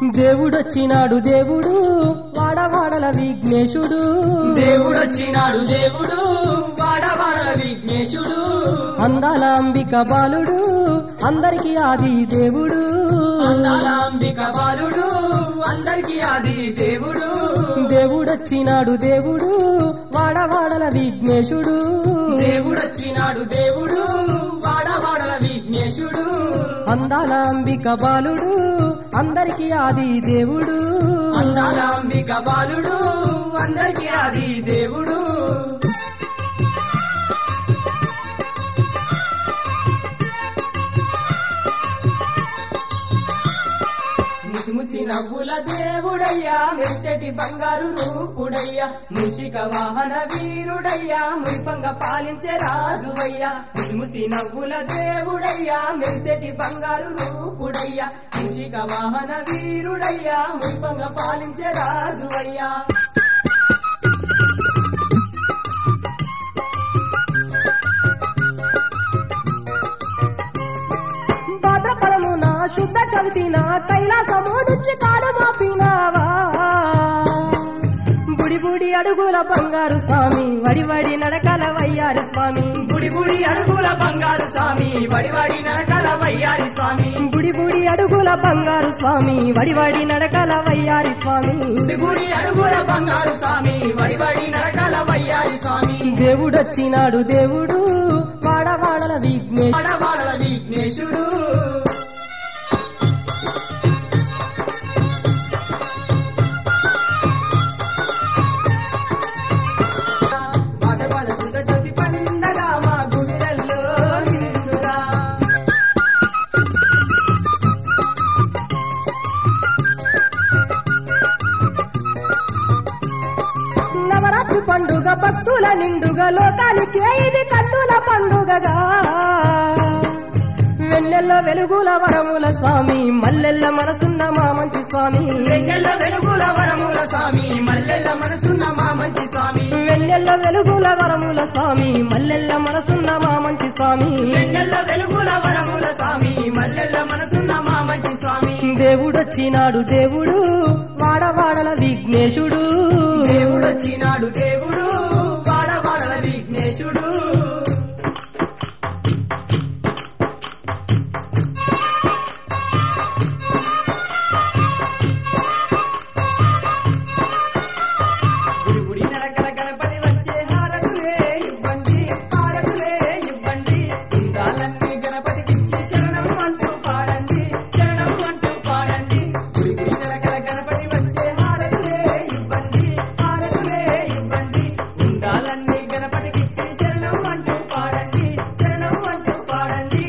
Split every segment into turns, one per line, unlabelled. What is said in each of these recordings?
దేవుడొచ్చినాడు దేవుడు వాడవాడల విఘ్నేశుడు
దేవుడొచ్చినాడు దేవుడు వాడవాడల విఘ్నేశుడు
అందాల అంబిక బాలుడు అందరికి ఆది దేవుడు
అందాల అంబిక బాలుడు అందరికి ఆది దేవుడు
దేవుడొచ్చినాడు దేవుడు వాడవాడల విఘ్నేశుడు
దేవుడొచ్చినాడు దేవుడు వాడవాడల విఘ్నేశుడు
అందాల అంబిక బాలుడు అందరికి ఆది దేవుడు
అందాల అంబిక బాలుడు అందరికి ఆది దేవుడు ముసిముసి నవ్వుల దేవుడయ్యా మెరిసెటి బంగారు రూపుడయ్యా మూషిక వాహన వీరుడయ్యా మురిపంగ పాలించే రాజువయ్యా ముసిముసి నవ్వుల దేవుడయ్యా మెరిసెటి బంగారు రూపుడయ్యా మూషిక వాహన వీరుడయ్యా మురిపంగ పాలించే రాజువయ్యా
భాద్రపదమున శుద్ధ చవితిన కైలాసము నుంచి కాలు మాపినావా బుడి బుడి అడుగుల బంగారు స్వామి వడి వడి నడకల వయ్యారి స్వామి
గుడి గుడి అడుగుల బంగారు స్వామి వడివాడి నరకల వయ్యారి స్వామి
బుడి బుడి అడుగుల బంగారు స్వామి వడి వడి నడకల వయ్యారి స్వామి
గుడి గుడి అడుగుల బంగారు స్వామి వడివాడి నరకల వయ్యారి స్వామి
దేవుడొచ్చినాడు దేవుడు వాడవాడల విఘ్నే
వాడవాడల విఘ్నేశుడు వాడవాడ శుద్ధ జ్యోతి పండగ మా గుడిరల్లో నిండురా
నవరాత్రి పండుగ భక్తుల నిండుగా లోకానికి ఇది కన్నుల పండుగగా వెన్నెల్లో వెలుగుల వరముల స్వామి మల్లెల్ల మనసున్న మా మంచి స్వామి
వెన్నెల వెలుగుల వరముల స్వామి మల్లెల మనసున్న మా మంచి స్వామి
వెన్నెల్ల వెలుగుల వరముల స్వామి మల్లెల్ల మనసున్న మా మంచి స్వామి
వెన్నెల వెలుగుల వరముల స్వామి మల్లెల మనసున్న మా మంచి స్వామి
దేవుడొచ్చినాడు దేవుడు వాడవాడల విఘ్నేశుడు
దేవుడొచ్చినాడు దేవుడు వాడవాడల విఘ్నేశుడు గుడి గుడి నరకల గణపతి వచ్చే హారతులే ఇవ్వండి హారతులే ఇవ్వండి ఇందాలన్నీ గణపతికిచ్చి శరణం అంటూ పాడండి శరణం అంటూ పాడండి గుడి గుడి నరకల గణపతి వచ్చే హారతులే ఇవ్వండి హారతులే ఇవ్వండి ఉండాలన్నీ గణపతికిచ్చి శరణం అంటూ పాడండి శరణం అంటూ పాడండి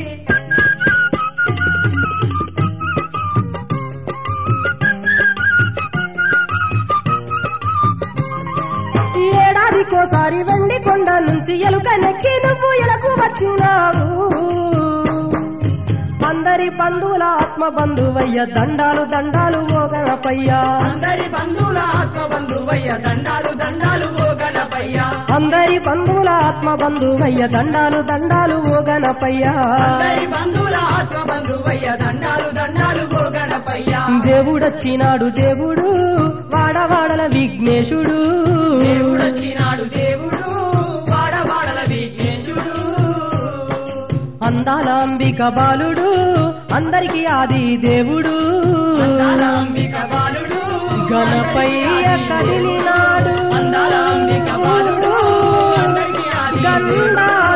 ఈ ఏడాదికోసారి వెండి కొండ నుంచి ఎలుక నెక్కి నువ్వు ఎలకు వచ్చినావు అందరి బంధువుల ఆత్మ బంధువయ్య దండాలు దండాలు మోగనపయ్యా
అందరి బంధువుల ఆత్మ బంధువయ్య దండాలు దండాలు ఓ గణపయ్య
అందరి బంధువుల ఆత్మ బంధువయ్య దండాలు దండాలు మోగనపయ్యా
అందరి బంధువుల ఆత్మ బంధువయ్య దండాలు దండాలు ఓ గణపయ్య
దేవుడొచ్చినాడు దేవుడు వాడవాడల విఘ్నేశుడు
దేవుడొచ్చినాడు దేవుడు వాడవాడల విఘ్నేశుడు
అందాల అంబిక బాలుడు అందరికి ఆది దేవుడు
అందాల అంబిక బాలుడు
గణపయ్య కదిలినాడు
అందాల అంబిక బాలుడు అందరికీ ఆది
గండా